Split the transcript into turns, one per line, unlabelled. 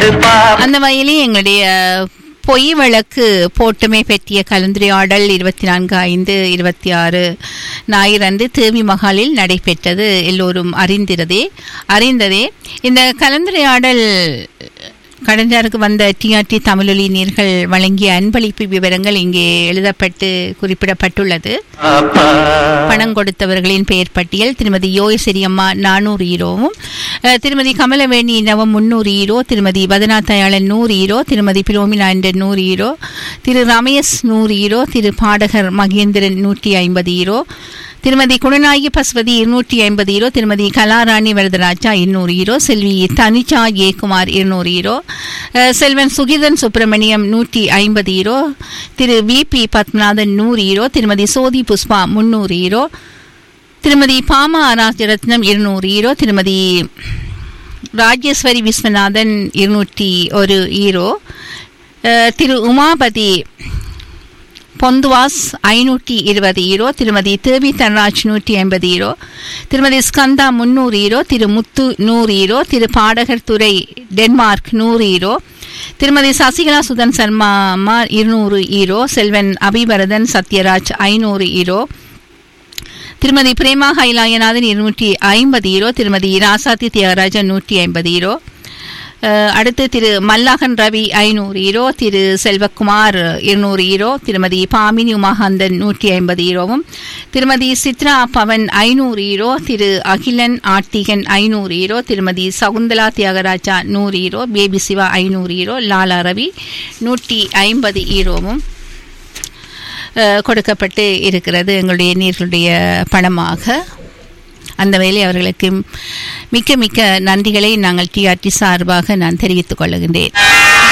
அந்த வகையிலே எங்களுடைய பொய் வழக்கு போட்டுமே பற்றிய கலந்துரையாடல் இருபத்தி நான்கு ஐந்து இருபத்தி ஆறு ஞாயிறன்று தேவி மகாலில் நடைபெற்றது எல்லோரும் அறிந்திரதே அறிந்ததே இந்த கலந்துரையாடல் கடந்தாருக்கு வந்த டிஆர்டி தமிழொலி நீர்கள் வழங்கிய அன்பளிப்பு விவரங்கள் இங்கே எழுதப்பட்டு குறிப்பிடப்பட்டுள்ளது பணம் கொடுத்தவர்களின் பெயர் பட்டியல் திருமதி யோகசரியம்மா நானூறு ஈரோவும் அஹ், திருமதி கமலவேணி நவம் முன்னூறு ஈரோ திருமதி வதனா தயாளன் நூறு ஈரோ திருமதி பிரோமினா என்ற நூறு ஈரோ திரு ரமேஷ் நூறு ஈரோ திரு பாடகர் மகேந்திரன் நூற்றி ஐம்பது ஈரோ திருமதி குணநாயகி பசுபதி இருநூற்றி ஐம்பது ஈரோ திருமதி கலாராணி வரதராஜா இருநூறு ஈரோ செல்வி தனிச்சா ஏகுமார் இருநூறு ஈரோ அஹ், செல்வன் சுகிதன் சுப்பிரமணியம் நூற்றி ஐம்பது ஈரோ திரு வி பி பத்மநாதன் நூறு ஈரோ திருமதி சோதி புஷ்பா முன்னூறு ஈரோ திருமதி பாமா ராஜரத்னம் இருநூறு ஈரோ திருமதி ராஜேஸ்வரி விஸ்வநாதன் இருநூற்றி ஒரு ஈரோ அஹ், திரு உமாபதி பொந்துவாஸ் ஐநூற்றி இருபது ஈரோ திருமதி தேவி தன்ராஜ் நூற்றி ஐம்பது ஈரோ திருமதி ஸ்கந்தா முன்னூறு ஈரோ திரு முத்து நூறு ஈரோ திரு பாடகர் துறை டென்மார்க் நூறு ஈரோ திருமதி சசிகலா சுதன் சர்மா அம்மா இருநூறு ஈரோ செல்வன் அபிபரதன் சத்யராஜ் ஐநூறு ஈரோ திருமதி பிரேமா ஹைலாயநாதன் இருநூற்றி ஐம்பது ஈரோ திருமதி ராசாத்தி தியாகராஜன் நூற்றி ஐம்பது ஈரோ அஹ், அடுத்து திரு மல்லாகன் ரவி ஐநூறு ஈரோ திரு செல்வகுமார் இருநூறு ஈரோ திருமதி பாமினி உமாகந்தன் நூற்றி ஐம்பது ஈரோவும் திருமதி சித்ரா பவன் ஐநூறு ஈரோ திரு அகிலன் ஆர்த்திகன் ஐநூறு ஈரோ திருமதி சகுந்தலா தியாகராஜா நூறு ஈரோ பேபி சிவா ஐநூறு ஈரோ லாலா ரவி நூற்றி ஐம்பது ஈரோவும் அஹ், கொடுக்கப்பட்டு இருக்கிறது எங்களுடைய நீர்களுடைய பணமாக அந்த வேலை அவர்களுக்கு மிக்க மிக்க நன்றிகளை நாங்கள் டிஆர்டி சார்பாக நான் தெரிவித்துக் கொள்கின்றேன்